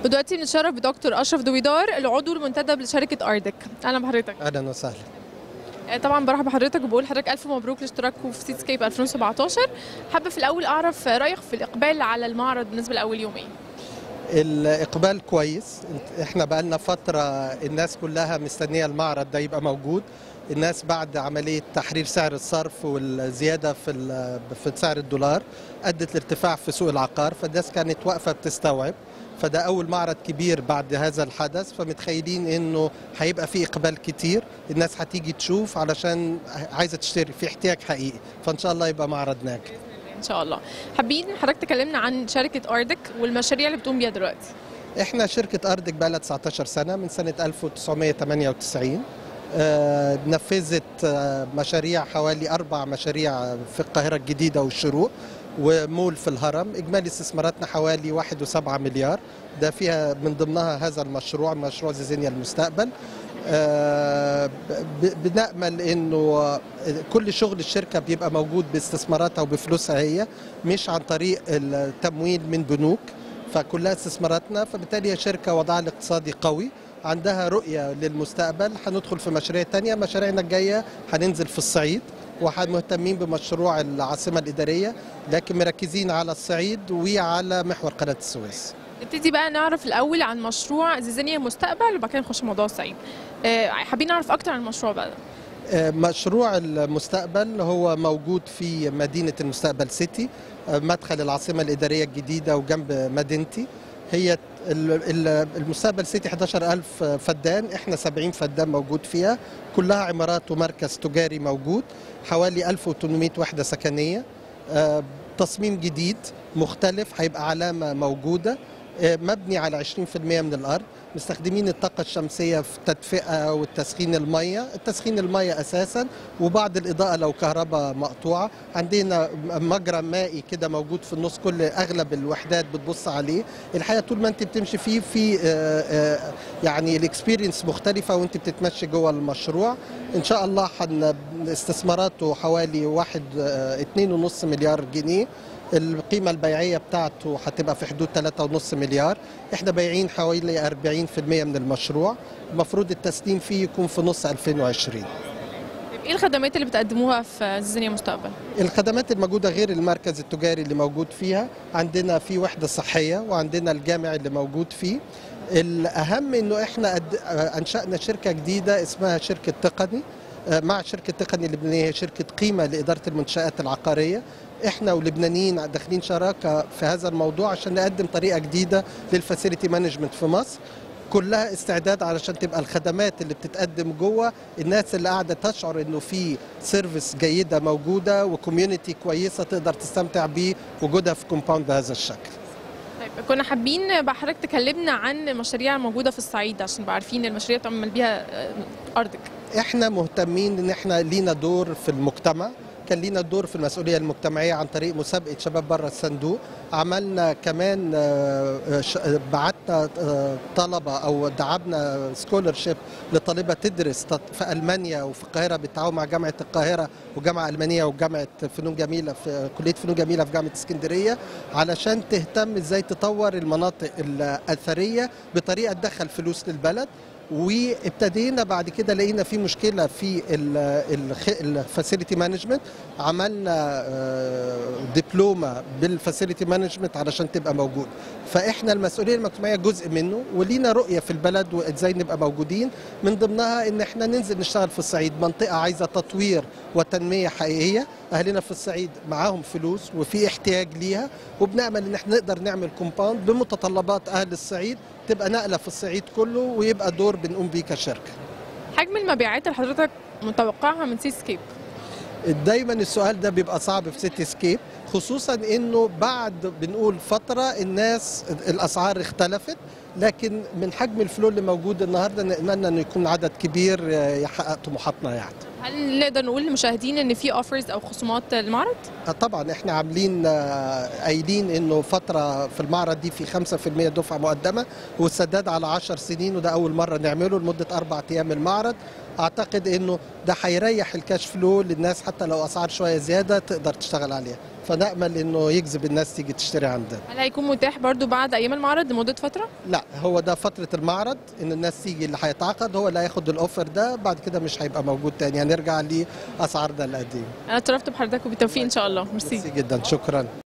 ودلوقتي بنتشرف بدكتور اشرف دويدار العضو المنتدب لشركه اردك اهلا بحضرتك اهلا وسهلا آه، طبعا برحب بحضرتك وبقول لحضرتك الف مبروك لاشتراككم في سيت سكيب 2017 حابه في الاول اعرف رايك في الاقبال على المعرض بالنسبه لاول يومين الاقبال كويس احنا بقالنا فتره الناس كلها مستنيه المعرض ده يبقى موجود الناس بعد عمليه تحرير سعر الصرف والزياده في ال- في سعر الدولار ادت لارتفاع في سوق العقار فالناس كانت واقفه بتستوعب فده اول معرض كبير بعد هذا الحدث فمتخيلين انه هيبقى في اقبال كتير الناس هتيجي تشوف علشان عايزه تشتري في احتياج حقيقي فان شاء الله يبقى معرض ناجح ان شاء الله حابين حضرتك تكلمنا عن شركه اردك والمشاريع اللي بتقوم بيها دلوقتي احنا شركة أردك بقى لها 19 سنة من سنة 1998 آه، نفذت آه، مشاريع حوالي أربع مشاريع في القاهرة الجديدة والشروق ومول في الهرم إجمالي استثماراتنا حوالي 1.7 مليار ده فيها من ضمنها هذا المشروع مشروع زيزينيا المستقبل آه، ب- بنأمل انه آه، كل شغل الشركة بيبقى موجود باستثماراتها وبفلوسها هي مش عن طريق التمويل من بنوك فكلها استثماراتنا فبالتالي هي شركة وضعها الاقتصادي قوي عندها رؤية للمستقبل هندخل في مشاريع تانية مشاريعنا الجاية هننزل في الصعيد ومهتمين بمشروع العاصمة الإدارية لكن مركزين على الصعيد وعلى محور قناة السويس نبتدي بقى نعرف الاول عن مشروع زيزانيا المستقبل وبعد كده نخش في موضوع الصعيد آه، حابين نعرف اكتر عن المشروع بقى آه، مشروع المستقبل هو موجود في مدينة المستقبل سيتي آه، مدخل العاصمة الإدارية الجديدة وجنب مدينتي هي ال- ال- المستقبل سيتي 11000 فدان احنا 70 فدان موجود فيها كلها عمارات ومركز تجاري موجود حوالي 1800 وحدة سكنية آه، تصميم جديد مختلف هيبقى علامة موجودة آه، مبني على 20% من الأرض مستخدمين الطاقة الشمسية في التدفئة والتسخين المية التسخين المية أساسا وبعض الإضاءة لو كهرباء مقطوعة عندنا مجرى مائي كده موجود في النص كل أغلب الوحدات بتبص عليه الحقيقة طول ما أنت بتمشي فيه في آه، آه، يعني الاكسبيرينس مختلفة وأنت بتتمشي جوه المشروع إن شاء الله حن استثماراته حوالي واحد آه، اتنين ونص مليار جنيه القيمة البيعية بتاعته هتبقى في حدود 3.5 مليار احنا بايعين حوالي 40% من المشروع المفروض التسليم فيه يكون في نص 2020 طيب، ايه الخدمات اللي بتقدموها في زيزانيا المستقبل الخدمات الموجودة غير المركز التجاري اللي موجود فيها عندنا في وحدة صحية وعندنا الجامع اللي موجود فيه الأهم إنه إحنا قد- أنشأنا شركة جديدة اسمها شركة تقني آه، مع شركة تقني اللبنانية هي شركة قيمة لإدارة المنشآت العقارية احنا ولبنانيين داخلين شراكة في هذا الموضوع عشان نقدم طريقة جديدة للفاسيلتي مانجمنت في مصر كلها استعداد علشان تبقى الخدمات اللي بتتقدم جوه الناس اللي قاعده تشعر انه في سيرفيس جيده موجوده وكوميونتي كويسه تقدر تستمتع بيه وجودها في كومباوند بهذا الشكل. طيب كنا حابين بقى حضرتك تكلمنا عن المشاريع الموجوده في الصعيد عشان نبقى عارفين المشاريع بتعمل بيها آه، ارضك احنا مهتمين ان احنا لينا دور في المجتمع كان لينا دور في المسؤوليه المجتمعيه عن طريق مسابقه شباب بره الصندوق عملنا كمان آه، آه، ش- آه، بعتنا آه، طلبه او دعمنا سكولرشيب لطالبه تدرس تط- في المانيا وفي القاهره بالتعاون مع جامعه القاهره وجامعه المانيه وجامعه فنون جميله في كليه فنون جميله في جامعه اسكندريه علشان تهتم ازاي تطور المناطق الاثريه بطريقه تدخل فلوس للبلد وابتدينا بعد كده لقينا في مشكله في الفاسيلتي مانجمنت عملنا آه، دبلومه بالفاسيلتي مانجمنت علشان تبقى موجود فاحنا المسؤوليه المجتمعيه جزء منه ولينا رؤيه في البلد وازاي نبقى موجودين من ضمنها ان احنا ننزل نشتغل في الصعيد منطقه عايزه تطوير وتنميه حقيقيه اهلنا في الصعيد معاهم فلوس وفي احتياج ليها وبنامل ان احنا نقدر نعمل كومباوند بمتطلبات اهل الصعيد تبقى نقله في الصعيد كله ويبقى دور بنقوم بيه كشركه حجم المبيعات اللي حضرتك متوقعها من سيت سكيب دايما السؤال ده بيبقى صعب في سيتي سكيب خصوصا انه بعد بنقول فتره الناس الاسعار اختلفت لكن من حجم الفلو اللي موجود النهارده نتمنى انه يكون عدد كبير آه، يحقق طموحاتنا يعني هل نقدر نقول للمشاهدين ان في اوفرز او خصومات للمعرض آه، طبعا احنا عاملين آه، قايلين انه فتره في المعرض دي في 5% دفعه مقدمه والسداد على 10 سنين وده اول مره نعمله لمده اربع ايام المعرض اعتقد انه ده هيريح الكاش فلو للناس حتى لو اسعار شويه زياده تقدر تشتغل عليها فنامل انه يجذب الناس تيجي تشتري عندنا هل هيكون متاح برضو بعد ايام المعرض لمده فتره لا هو ده فتره المعرض ان الناس تيجي اللي هيتعاقد هو اللي هياخد الاوفر ده بعد كده مش هيبقى موجود تاني هنرجع لاسعارنا القديمه انا اتشرفت بحضرتك وبالتوفيق ان شاء الله ميرسي ميرسي جدا شكرا